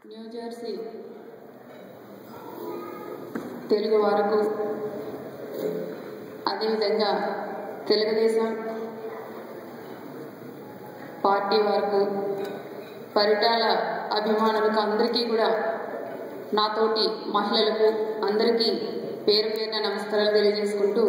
New Jersey Telugu వారకు అదేవిధంగా Telugu Desam party వారికి పరిటాల అభిమానులకు అందరికీ కూడా నాతోటి మహిళలకు అందరికీ పేరు పేరున నమస్కారాలు తెలియజేసుకుంటూ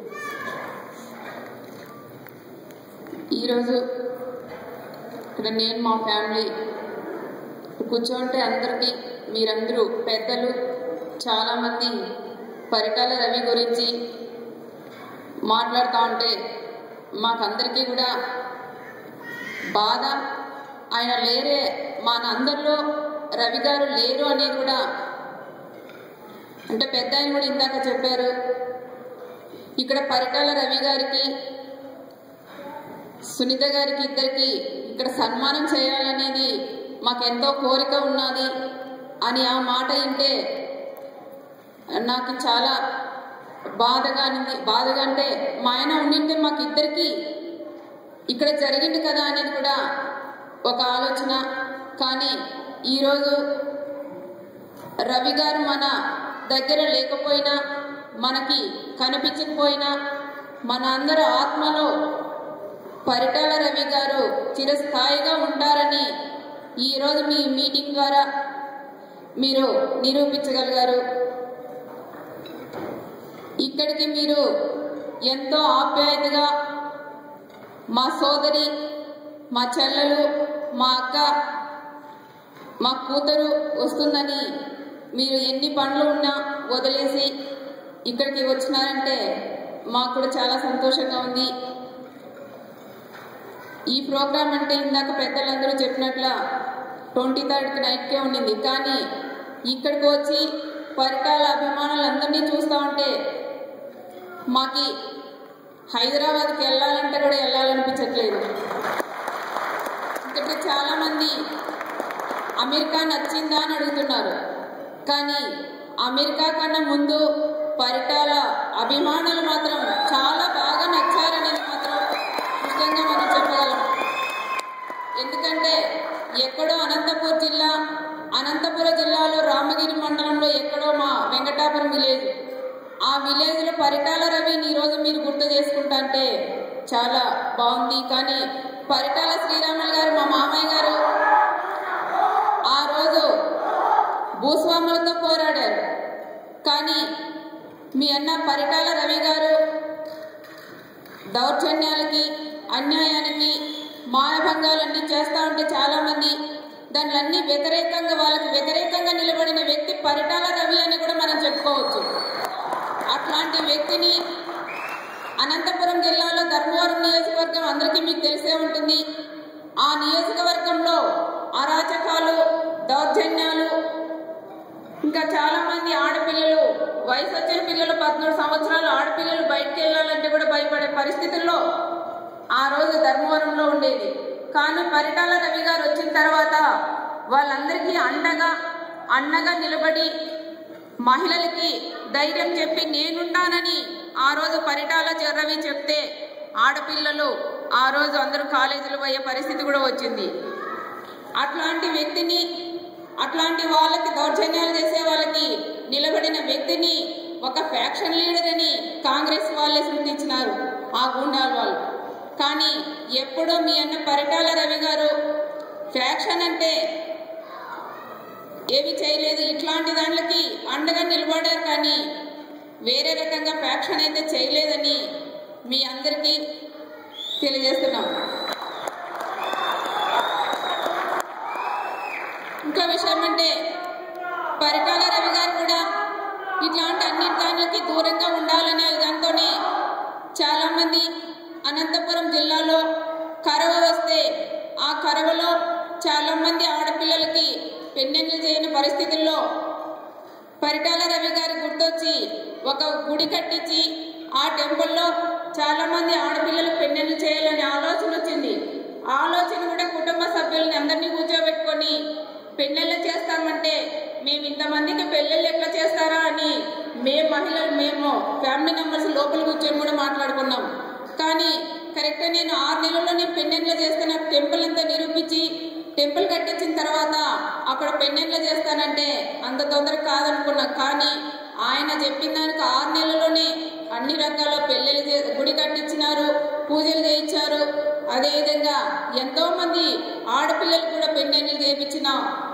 ఈరోజు ఇక్కడ నేను మా ఫ్యామిలీ కూర్చోంటే అందరికీ మీరందరూ పెద్దలు చాలామంది పరిటాల రవి గురించి మాట్లాడుతూ ఉంటే మాకందరికీ కూడా బాధ ఆయన లేరే మనందరిలో రవి గారు లేరు అనేది కూడా అంటే పెద్ద ఆయన కూడా ఇందాక చెప్పారు ఇక్కడ పరిటాల రవి గారికి సునీత గారికి ఇద్దరికి ఇక్కడ సన్మానం చేయాలనేది మాకెంతో కోరిక ఉన్నది అని ఆ మాట వింటే నాకు చాలా బాధగా అనింది బాధగా అంటే మా ఆయన ఉండింటే మాకు ఇద్దరికి ఇక్కడ జరిగింది కదా అనేది కూడా ఒక ఆలోచన కానీ ఈరోజు రవి గారు మన దగ్గర లేకపోయినా మనకి కనిపించకపోయినా మన అందరి ఆత్మలో పరిటాల రవి గారు చిరస్థాయిగా ఉంటారని ఈరోజు మీ మీటింగ్ ద్వారా మీరు నిరూపించగలిగారు ఇక్కడికి మీరు ఎంతో ఆప్యాయతగా మా సోదరి మా చెల్లెలు మా అక్క మా కూతురు వస్తుందని మీరు ఎన్ని పనులు ఉన్నా వదిలేసి ఇక్కడికి వచ్చినారంటే మాకు కూడా చాలా సంతోషంగా ఉంది ఈ ప్రోగ్రామ్ అంటే ఇందాక పెద్దలందరూ చెప్పినట్ల ట్వంటీ థర్డ్కి నైట్కే ఉండింది కానీ ఇక్కడికి వచ్చి పరిటాల అభిమానులందరినీ చూస్తూ ఉంటే మాకి హైదరాబాద్కి వెళ్ళాలంటే కూడా వెళ్ళాలనిపించట్లేదు ఇక్కడికి చాలామంది అమెరికా నచ్చిందా అని అడుగుతున్నారు కానీ అమెరికా కన్నా ముందు పరిటాల అభిమానులు మాత్రం చాలా బాగా నచ్చారనేది మాత్రం ముఖ్యంగా మనం చెప్పగలం ఎందుకంటే ఎక్కడో అనంతపూర్ జిల్లా అనంతపురం జిల్లాలో రామగిరి మండలంలో ఎక్కడో మా వెంకటాపురం విలేజ్ ఆ విలేజ్లో పరిటాల రవిని ఈరోజు మీరు గుర్తు చేసుకుంటా అంటే చాలా బాగుంది కానీ పరిటాల శ్రీరాములు గారు మా మామయ్య గారు ఆ రోజు భూస్వాములతో పోరాడారు కానీ మీ అన్న పరిటాల రవి గారు దౌర్జన్యాలకి అన్యాయానికి మానభంగాలన్నీ చేస్తూ ఉంటే చాలామంది దానిలన్నీ వ్యతిరేకంగా వాళ్ళకి వ్యతిరేకంగా నిలబడిన వ్యక్తి పరిటాల రవి అని కూడా మనం చెప్పుకోవచ్చు అట్లాంటి వ్యక్తిని అనంతపురం జిల్లాలో ధర్మవరం నియోజకవర్గం అందరికీ మీకు తెలిసే ఉంటుంది ఆ నియోజకవర్గంలో అరాచకాలు దౌర్జన్యాలు ఇంకా చాలా మంది ఆడపిల్లలు వయసు వచ్చిన పిల్లలు పద్మూడు సంవత్సరాలు ఆడపిల్లలు బయటకు వెళ్ళాలంటే కూడా భయపడే పరిస్థితుల్లో ఆ రోజు ధర్మవరంలో ఉండేది కానీ పరిటాల రవి గారు వచ్చిన తర్వాత వాళ్ళందరికీ అండగా అండగా నిలబడి మహిళలకి ధైర్యం చెప్పి నేనుంటానని ఆ రోజు పరిటాల రవి చెప్తే ఆడపిల్లలు ఆ రోజు అందరూ కాలేజీలు పోయే పరిస్థితి కూడా వచ్చింది అట్లాంటి వ్యక్తిని అట్లాంటి వాళ్ళకి దౌర్జన్యాలు చేసే వాళ్ళకి నిలబడిన వ్యక్తిని ఒక ఫ్యాక్షన్ లీడర్ అని కాంగ్రెస్ వాళ్ళే సృష్టించినారు ఆ గూండాల వాళ్ళు కానీ ఎప్పుడో మీ అన్న పరిటాల రవి గారు ఫ్యాక్షన్ అంటే ఏవి చేయలేదు ఇట్లాంటి దాంట్లకి అండగా నిలబడారు కానీ వేరే రకంగా ఫ్యాక్షన్ అయితే చేయలేదని మీ అందరికీ తెలియజేస్తున్నాం ఇంకో విషయం అంటే పరిటాల రవి గారు కూడా ఇట్లాంటి అన్ని దానికి దూరంగా ఉండాలనే దాంతోనే చాలామంది అనంతపురం జిల్లాలో కరవ వస్తే ఆ కరవలో చాలామంది ఆడపిల్లలకి పెన్నెన్లు చేయని పరిస్థితుల్లో పరిటాల రవి గారి గుర్తొచ్చి ఒక గుడి కట్టించి ఆ టెంపుల్లో చాలామంది ఆడపిల్లలకు పెన్నెన్లు చేయాలనే ఆలోచన వచ్చింది ఆలోచన కూడా కుటుంబ సభ్యుల్ని అందరినీ కూర్చోబెట్టుకొని పెళ్ళిళ్ళు చేస్తామంటే మేము ఇంతమందికి పెళ్ళిళ్ళు ఎట్లా చేస్తారా అని మేము మహిళలు మేము ఫ్యామిలీ మెంబర్స్ లోపల కూర్చొని కూడా మాట్లాడుకున్నాం కానీ కరెక్ట్ నేను ఆరు నెలల్లో నేను పెళ్ళిళ్ళు చేస్తే నాకు టెంపుల్ అంతా నిరూపించి టెంపుల్ కట్టించిన తర్వాత అక్కడ కూడా పెన్నెళ్ళు చేస్తానంటే అంత తొందర కాదనుకున్నా కానీ ఆయన చెప్పిన దానికి ఆరు నెలల్లోనే అన్ని రకాల పెళ్ళిళ్ళు చే గుడి కట్టించినారు పూజలు చేయించారు అదేవిధంగా ఎంతో మంది ఆడపిల్లలు కూడా పెన్నెళ్ళు చేయించిన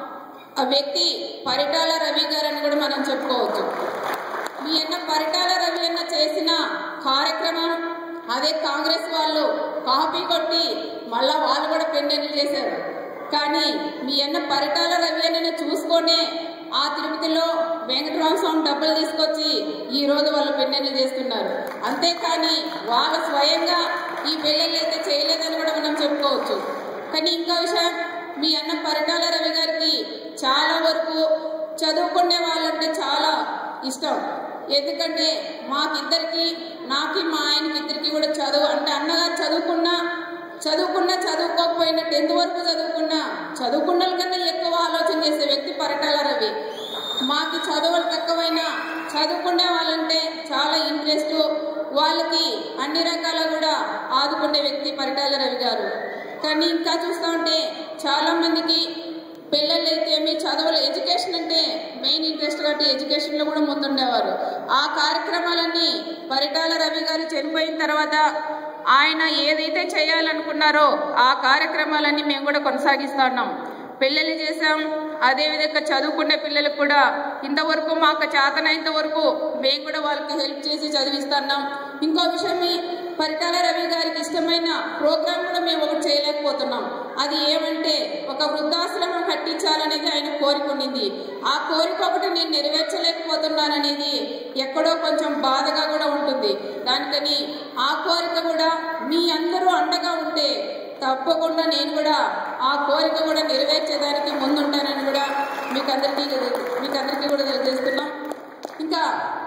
ఆ వ్యక్తి పరిటాల రవి గారు అని కూడా మనం చెప్పుకోవచ్చు మీ అన్న పరిటాల రవి అన్న చేసిన కార్యక్రమం అదే కాంగ్రెస్ వాళ్ళు కాపీ కొట్టి మళ్ళా వాళ్ళు కూడా పెండెన్లు చేశారు కానీ మీ అన్న పరిటాల రవి అన్న చూసుకొనే ఆ తిరుపతిలో వెంకటరామ స్వామి డబ్బులు తీసుకొచ్చి ఈ రోజు వాళ్ళు పెండెన్లు చేస్తున్నారు అంతేకాని వాళ్ళు స్వయంగా ఈ పెళ్ళిళ్ళు అయితే చేయలేదని కూడా మనం చెప్పుకోవచ్చు కానీ ఇంకో విషయం మీ అన్న పరిటాల రవి గారికి చాలా వరకు చదువుకునే వాళ్ళంటే చాలా ఇష్టం ఎందుకంటే మాకిద్దరికి నాకి మా ఆయనకి ఇద్దరికి కూడా చదువు అంటే అన్నగారు చదువుకున్నా చదువుకున్నా చదువుకోకపోయినా టెన్త్ వరకు చదువుకున్నా చదువుకున్న కన్నా ఎక్కువ ఆలోచన చేసే వ్యక్తి పరిటాల రవి మాకి చదువులు తక్కువైనా చదువుకునే వాళ్ళంటే చాలా ఇంట్రెస్ట్ వాళ్ళకి అన్ని రకాల కూడా ఆదుకునే వ్యక్తి పరిటాల రవి గారు కానీ ఇంకా చూస్తూ ఉంటే చాలా మందికి పిల్లలు అయితే మీ చదువులు ఎడ్యుకేషన్ అంటే మెయిన్ ఇంట్రెస్ట్ కాబట్టి ఎడ్యుకేషన్లో కూడా ముందుండేవారు ఆ కార్యక్రమాలన్నీ పరిటాల రవి గారు చనిపోయిన తర్వాత ఆయన ఏదైతే చేయాలనుకున్నారో ఆ కార్యక్రమాలన్నీ మేము కూడా కొనసాగిస్తా ఉన్నాం పెళ్ళిళ్ళు చేసాం అదేవిధంగా చదువుకునే పిల్లలకు కూడా ఇంతవరకు మాకు చేతనైనంత వరకు మేము కూడా వాళ్ళకి హెల్ప్ చేసి చదివిస్తున్నాం ఇంకో విషయం ఈ పరిటాల రవి గారికి ఇష్టమైన ప్రోగ్రాం కూడా మేము ఒకటి చేయలేకపోతున్నాం అది ఏమంటే ఒక వృద్ధాశ్రమం కట్టించాలనేది ఆయన కోరిక ఉండింది ఆ కోరిక ఒకటి నేను నెరవేర్చలేకపోతున్నాననేది ఎక్కడో కొంచెం బాధగా కూడా ఉంటుంది దానికని ఆ కోరిక కూడా మీ అందరూ అండగా ఉంటే తప్పకుండా నేను కూడా ఆ కోరిక కూడా నెరవేర్చేదానికి ముందుంటానని కూడా మీకు అందరికీ మీకు అందరికీ కూడా తెలియజేస్తున్నాం ఇంకా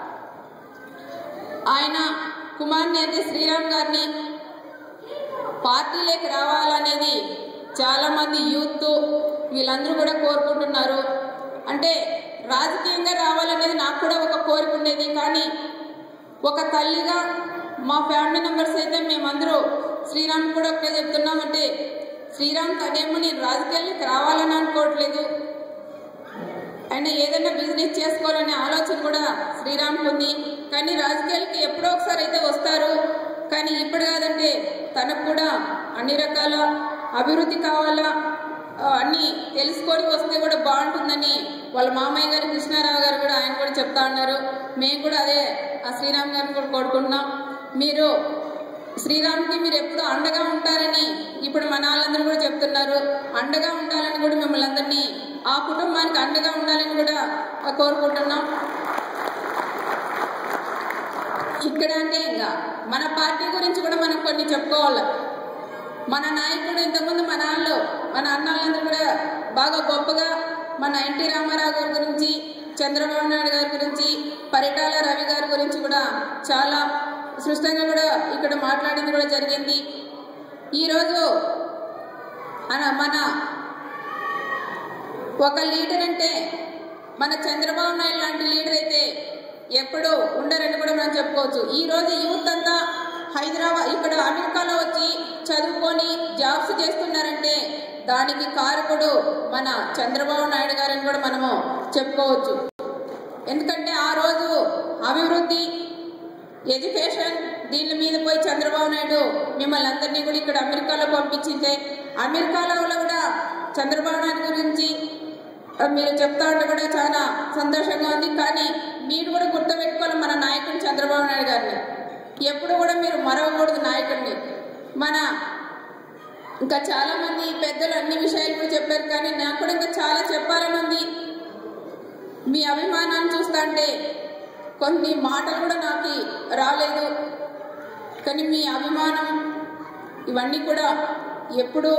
ఆయన కుమార్ని అయితే శ్రీరామ్ గారిని పార్టీలోకి రావాలనేది చాలా మంది యూత్ వీళ్ళందరూ కూడా కోరుకుంటున్నారు అంటే రాజకీయంగా రావాలనేది నాకు కూడా ఒక కోరిక ఉండేది కానీ ఒక తల్లిగా మా ఫ్యామిలీ మెంబర్స్ అయితే మేమందరూ శ్రీరామ్ కూడా ఒకటే చెప్తున్నామంటే శ్రీరామ్ తనేమో నేను రాజకీయాల్లోకి రావాలని అనుకోవట్లేదు ఆయన ఏదైనా బిజినెస్ చేసుకోవాలనే ఆలోచన కూడా శ్రీరామ్కి ఉంది కానీ రాజకీయాలకి ఎప్పుడో ఒకసారి అయితే వస్తారు కానీ ఇప్పుడు కాదంటే తనకు కూడా అన్ని రకాల అభివృద్ధి కావాలా ఆ, అన్ని తెలుసుకొని వస్తే కూడా బాగుంటుందని వాళ్ళ మామయ్య గారు కృష్ణారావు గారు కూడా ఆయన కూడా చెప్తా ఉన్నారు మేము కూడా అదే ఆ శ్రీరామ్ గారిని కూడా కోరుకుంటున్నాం మీరు శ్రీరామ్కి మీరు ఎప్పుడు అండగా ఉంటారని ఇప్పుడు మన వాళ్ళందరూ కూడా చెప్తున్నారు అండగా ఉండాలని కూడా మిమ్మల్ని అందరినీ ఆ కుటుంబానికి అండగా ఉండాలని కూడా కోరుకుంటున్నాం ఇక్కడ అంటే ఇంకా మన పార్టీ గురించి కూడా మనం కొన్ని చెప్పుకోవాలి మన నాయకుడు ఇంతకుముందు మన వాళ్ళు మన అన్నాళ్ళందరూ కూడా బాగా గొప్పగా మన ఎన్టీ రామారావు గారి గురించి చంద్రబాబు నాయుడు గారి గురించి పరిటాల రవి గారి గురించి కూడా చాలా స్పష్టంగా కూడా ఇక్కడ మాట్లాడింది కూడా జరిగింది ఈరోజు మన మన ఒక లీడర్ అంటే మన చంద్రబాబు నాయుడు లాంటి లీడర్ అయితే ఎప్పుడు ఉండరని కూడా మనం చెప్పుకోవచ్చు ఈ రోజు యూత్ అంతా హైదరాబాద్ ఇక్కడ అమెరికాలో వచ్చి చదువుకొని జాబ్స్ చేస్తున్నారంటే దానికి కారకుడు మన చంద్రబాబు నాయుడు గారని కూడా మనము చెప్పుకోవచ్చు ఎందుకంటే ఆ రోజు అభివృద్ధి ఎడ్యుకేషన్ దీని మీద పోయి చంద్రబాబు నాయుడు మిమ్మల్ని అందరినీ కూడా ఇక్కడ అమెరికాలో పంపించిందే అమెరికాలో కూడా చంద్రబాబు నాయుడు గురించి ఆ, మీరు చెప్తా ఉంటే కూడా చాలా సంతోషంగా ఉంది కానీ మీరు కూడా గుర్తుపెట్టుకోవాలి మన నాయకుడు చంద్రబాబు నాయుడు గారిని ఎప్పుడు కూడా మీరు మరవకూడదు నాయకుడిని మన ఇంకా చాలా మంది పెద్దలు అన్ని విషయాలు కూడా చెప్పారు కానీ నాకు కూడా ఇంకా చాలా చెప్పాలని ఉంది మీ అభిమానాన్ని చూస్తా అంటే కొన్ని మాటలు కూడా నాకు రాలేదు కానీ మీ అభిమానం ఇవన్నీ కూడా ఎప్పుడు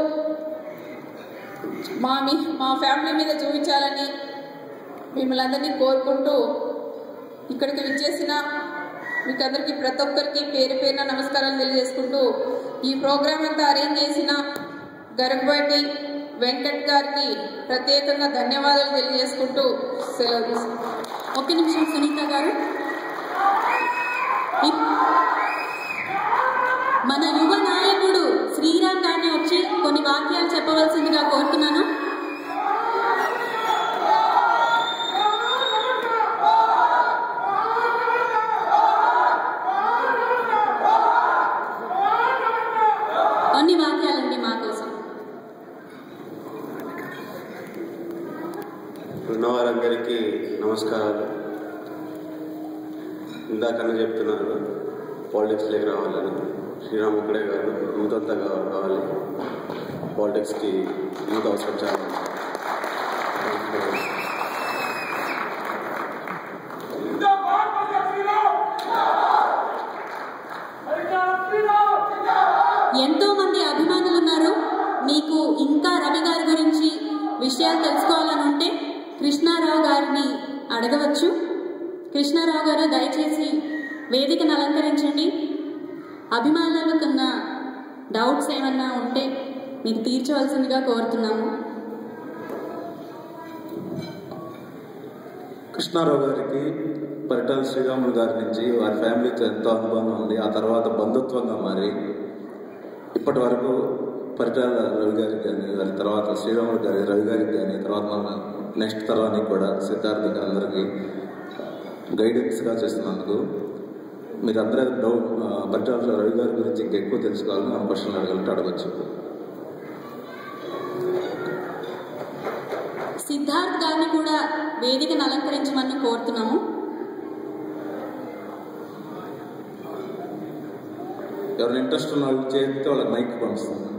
మా మీ మా ఫ్యామిలీ మీద చూపించాలని మిమ్మల్ని అందరినీ కోరుకుంటూ ఇక్కడికి విచ్చేసిన మీకు అందరికీ ప్రతి ఒక్కరికి పేరు పేరున నమస్కారాలు తెలియజేసుకుంటూ ఈ ప్రోగ్రాం అంతా అరేంజ్ చేసిన గరగబాటి వెంకట్ గారికి ప్రత్యేకంగా ధన్యవాదాలు తెలియజేసుకుంటూ సెలవు తీసుకుంటాను ఒక నిమిషం సునీత గారు ఇప్- మన యువ నాయకుడు శ్రీరామ్ గారిని వచ్చి కొన్ని వాక్యాలు చెప్పవలసిందిగా కోరుతున్నాను ఉన్న వారందరికీ నమస్కారాలు ఇందాకనే చెప్తున్నారు పాలిటిక్స్లోకి రావాలని శ్రీరామ్ ఒక్కడే కాదు యూత్ అంతా కా- కావాలి పాలిటిక్స్కి యూత్ అవసరం చాలా ఎంతో మంది అభిమానులు ఉన్నారు మీకు ఇంకా రవి గారి గురించి విషయాలు తెలుసుకోవాలని ఉంటే కృష్ణారావు గారిని అడగవచ్చు కృష్ణారావు గారు దయచేసి వేదికను అలంకరించండి అభిమానులకున్న డౌట్స్ ఏమన్నా ఉంటే మీరు తీర్చవలసిందిగా కోరుతున్నాము కృష్ణారావు గారికి పరిటాల శ్రీరాములు గారి నుంచి వారి ఫ్యామిలీతో ఎంతో అనుభవం ఉంది ఆ తర్వాత బంధుత్వంగా మారి ఇప్పటి వరకు పరిటాల రవి గారికి కానీ వారి తర్వాత శ్రీరాములు గారి రవి గారికి కానీ తర్వాత మన నెక్స్ట్ తరానికి కూడా సిద్ధార్థకి అందరికీ గైడెన్స్గా చేస్తున్నందుకు మీరు అందరూ డౌట్ పరిటాల రవి గారి గురించి ఇంకా ఎక్కువ తెలుసుకోవాలని మన క్వశ్చన్ అడగలంటే అడగచ్చు సిద్ధార్థ్ గారిని కూడా వేదికను అలంకరించమని కోరుతున్నాము ఎవరైనా ఇంట్రెస్ట్ ఉన్న వాళ్ళు చేస్తే వాళ్ళకి మైక్ పంపిస్తాను